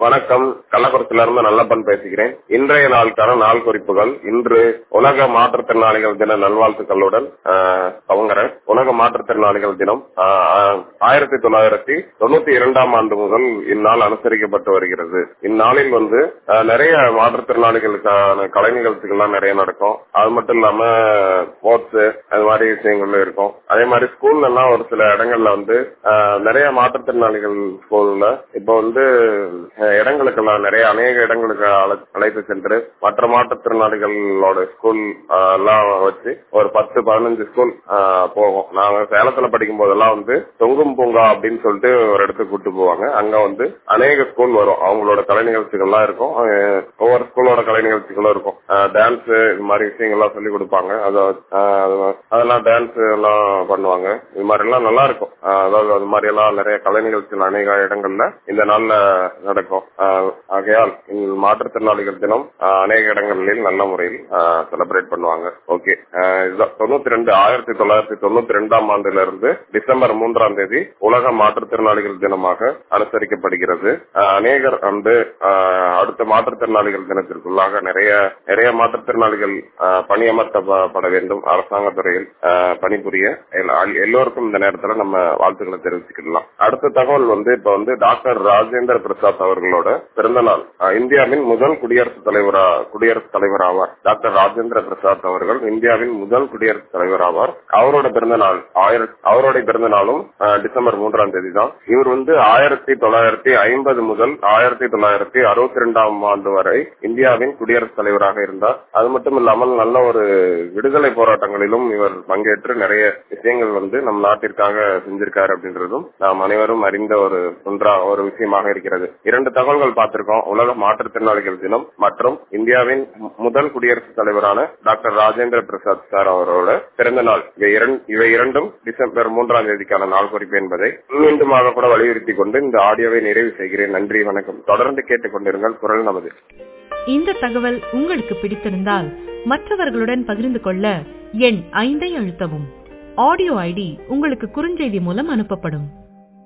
வணக்கம் கள்ளக்குறிச்சியில இருந்து நல்லப்பன் பேசுகிறேன் இன்றைய நாளுக்கான நாள் குறிப்புகள் இன்று உலக மாற்றுத்திறனாளிகள் தின நல்வாழ்த்துக்களுடன் ஆஹ், துவங்குறேன் உலக மாற்றுத்திறனாளிகள் தினம் ஆஹ், ஆஹ், ஆயிரத்தி தொள்ளாயிரத்தி தொண்ணூத்தி இரண்டாம் ஆண்டு முதல் இந்நாள் அனுசரிக்கப்பட்டு வருகிறது இந்நாளில் வந்து ஆஹ், நிறைய மாற்றுத்திறனாளிகளுக்கான கலை நிகழ்ச்சிகள்லாம் நிறைய நடக்கும் அது மட்டும் இல்லாம ஸ்போர்ட்ஸ் அது மாதிரி விஷயங்கள் இருக்கும் அதே மாதிரி ஸ்கூல்ல எல்லாம் ஒரு சில இடங்கள்ல வந்து ஆஹ், நிறைய மாற்றுத்திறனாளிகள் ஸ்கூல்ல இப்போ வந்து அஹ், இடங்களுக்கெல்லாம் நிறைய அநேக இடங்களுக்கு அழை- அழைத்து சென்று மற்ற மாற்றுத்திறனாளிகளோட ஸ்கூல் ஆஹ், எல்லாம் வச்சு ஒரு பத்து பதினஞ்சு ஸ்கூல் ஆஹ், போகும் நாங்க சேலத்துல படிக்கும் போதெல்லாம் வந்து தொங்கும் பூங்கா அப்படின்னு சொல்லிட்டு ஒரு இடத்துக்கு கூட்டு போவாங்க அங்க வந்து அநேக ஸ்கூல் வரும் அவங்களோட கலை நிகழ்ச்சிகள்லாம் இருக்கும் அஹ், ஒவ்வொரு ஸ்கூலோட கலை நிகழ்ச்சிகளும் இருக்கும் டான்ஸ் இது மாதிரி விஷயங்கள்லாம் சொல்லி கொடுப்பாங்க அது அஹ், அதெல்லாம் டான்ஸ் எல்லாம் பண்ணுவாங்க இது மாதிரி எல்லாம் நல்லா இருக்கும் அஹ், அதாவது அது மாதிரி எல்லாம் நிறைய கலை நிகழ்ச்சிகள் அநேக இடங்கள்ல இந்த நாள்ல நடக்கும் அஹ், ஆகையால் இந்த மாற்றுத்திறனாளிகள் தினம் அஹ், அநேக இடங்களில் நல்ல முறையில் செலிப்ரேட் பண்ணுவாங்க ஓகே இதுதான் தொண்ணூத்தி ரெண்டு ஆயிரத்தி தொள்ளாயிரத்தி தொண்ணூத்தி ரெண்டாம் ஆண்டுல இருந்து டிசம்பர் மூன்றாம் தேதி உலக மாற்றுத்திறனாளிகள் தினமாக அனுசரிக்கப்படுகிறது அஹ், அநேகர் வந்து அஹ், அடுத்த மாற்றுத்திறனாளிகள் தினத்திற்குள்ளாக நிறைய நிறைய மாற்றுத்திறனாளிகள் அஹ், பணியமர்த்தப்பட வேண்டும் அரசாங்க துறையில் அஹ், பணிபுரிய எல்லா- எல்லோருக்கும் இந்த நேரத்துல நம்ம வாழ்த்துக்களை தெரிவிச்சுக்கலாம் அடுத்த தகவல் வந்து இப்ப வந்து டாக்டர் ராஜேந்திர பிரசாத் அவர்களோட பிறந்த நாள் அஹ், இந்தியாவின் முதல் குடியரசுத் தலைவரா குடியரசுத் தலைவர் ஆவார் டாக்டர் ராஜேந்திர பிரசாத் அவர்கள் இந்தியாவின் முதல் குடியரசுத் தலைவர் ஆவார் அவரோட பிறந்த நாள் ஆயிரத்தி அவருடைய பிறந்த நாளும் அஹ், டிசம்பர் மூன்றாம் தேதி தான் இவர் வந்து ஆயிரத்தி தொள்ளாயிரத்தி ஐம்பது முதல் ஆயிரத்தி தொள்ளாயிரத்தி அறுபத்தி ரெண்டாம் ஆண்டு வரை இந்தியாவின் குடியரசுத் தலைவராக இருந்தார் அது மட்டும் இல்லாமல் நல்ல ஒரு விடுதலை போராட்டங்களிலும் இவர் பங்கேற்று நிறைய விஷயங்கள் வந்து நம் நாட்டிற்காக செஞ்சிருக்காரு அப்படின்றதும் நாம் அனைவரும் அறிந்த ஒரு ஒன்றா ஒரு விஷயமாக இருக்கிறது இரண்டு தகவல்கள் பார்த்திருக்கோம் உலக மாற்றுத்திறனாளிகள் தினம் மற்றும் இந்தியாவின் மு- முதல் குடியரசுத் தலைவரான டாக்டர் ராஜேந்திர பிரசாத் சார் அவரோட பிறந்த நாள் இவை இரண்டு இவை இரண்டும் டிசம்பர் மூன்றாம் தேதிக்கான நாள் குறிப்பு என்பதை மீண்டுமாக கூட வலியுறுத்தி கொண்டு இந்த ஆடியோவை நிறைவு செய்கிறேன் நன்றி வணக்கம் தொடர்ந்து கேட்டுக்கொண்டிருங்கள் குரல் நமது இந்த தகவல் உங்களுக்கு பிடித்திருந்தால் மற்றவர்களுடன் பகிர்ந்து கொள்ள எண் ஐந்தை அழுத்தவும் ஆடியோ ஐடி உங்களுக்கு குறுஞ்செய்தி மூலம் அனுப்பப்படும்